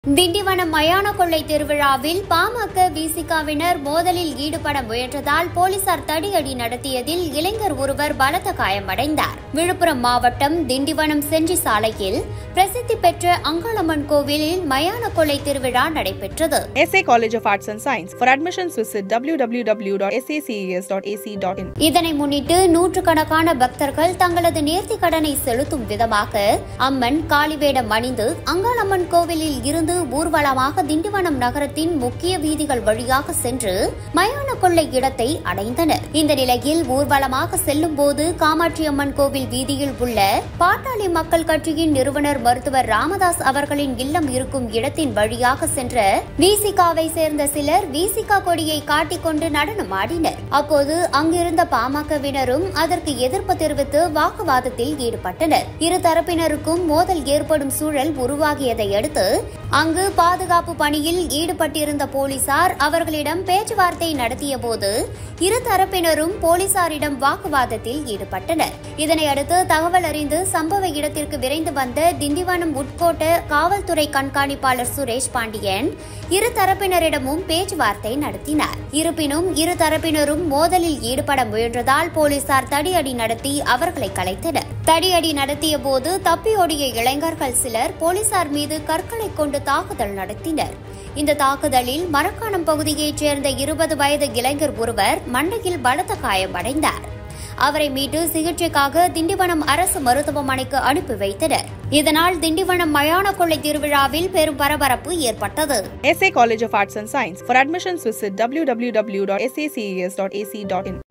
திண்டிவனம் மயான கொள்ளை திருவிழாவில் பாமக விசிகாவினர் மோதலில் ஈடுபட முயன்றதால் போலீசார் தடியடி நடத்தியதில் இளைஞர் ஒருவர் பலத்த காயமடைந்தார் விழுப்புரம் மாவட்டம் திண்டிவனம் செஞ்சி சாலையில் பிரசித்தி பெற்ற அங்காளம்மன் கோவிலில் மயான கொள்ளை திருவிழா நடைபெற்றது SA College of Arts and Science. For admissions, visit www.saces.ac.in. இதனை முன்னிட்டு நூற்றுக்கணக்கான பக்தர்கள் தங்களது நேர்த்திக் கடனை செலுத்தும் விதமாக அம்மன் காளிவேடம் அணிந்து அங்காளம்மன் கோவிலில் இருந்து ஊர்வலமாக திண்டிவனம் நகரத்தின் முக்கிய வீதிகள் வழியாக சென்று மயான கொள்ளை இடத்தை அடைந்தனர் இந்த நிலையில் ஊர்வலமாக செல்லும் போது காமாட்சியம்மன் கோவில் வீதியில் உள்ள பாட்டாளி மக்கள் கட்சியின் நிறுவனர் மருத்துவர் ராமதாஸ் அவர்களின் இல்லம் இருக்கும் இடத்தின் வழியாக சென்ற விசிகாவை சேர்ந்த சிலர் விசிகா கொடியை காட்டிக்கொண்டு நடனம் ஆடினர் அப்போது அங்கிருந்த பாமகவினரும் அதற்கு எதிர்ப்பு தெரிவித்து வாக்குவாதத்தில் ஈடுபட்டனர் இரு தரப்பினருக்கும் மோதல் ஏற்படும் சூழல் உருவாகியதை அடுத்து அங்கு பாதுகாப்பு பணியில் ஈடுபட்டிருந்த போலீசார் அவர்களிடம் பேச்சுவார்த்தை நடத்திய போது இரு தரப்பினரும் போலீசாரிடம் வாக்குவாதத்தில் ஈடுபட்டனர் இதனையடுத்து தகவல் அறிந்து சம்பவ இடத்திற்கு விரைந்து வந்த திண்டிவனம் உட்கோட்ட காவல்துறை கண்காணிப்பாளர் சுரேஷ் பாண்டியன் இரு தரப்பினரிடமும் பேச்சுவார்த்தை நடத்தினார் இருப்பினும் இரு தரப்பினரும் மோதலில் ஈடுபட முயன்றதால் போலீசார் தடியடி நடத்தி அவர்களை கலைத்தனர் தடியடி நடத்திய போது தப்பியோடிய இளைஞர்கள் சிலர் போலீசார் மீது கற்களை கொண்டு தாக்குதல் நடத்தினர் இந்த தாக்குதலில் மரக்காணம் பகுதியைச் சேர்ந்த இருபது வயது இளைஞர் ஒருவர் மண்டையில் பலத்த காயமடைந்தார் அவரை மீட்டு சிகிச்சைக்காக திண்டிவனம் அரசு மருத்துவமனைக்கு அனுப்பி வைத்தனர் இதனால் திண்டிவனம் மயான கொள்ளை திருவிழாவில் பெரும் பரபரப்பு ஏற்பட்டது SA College of Arts and Science. For admissions, visit www.saces.ac.in.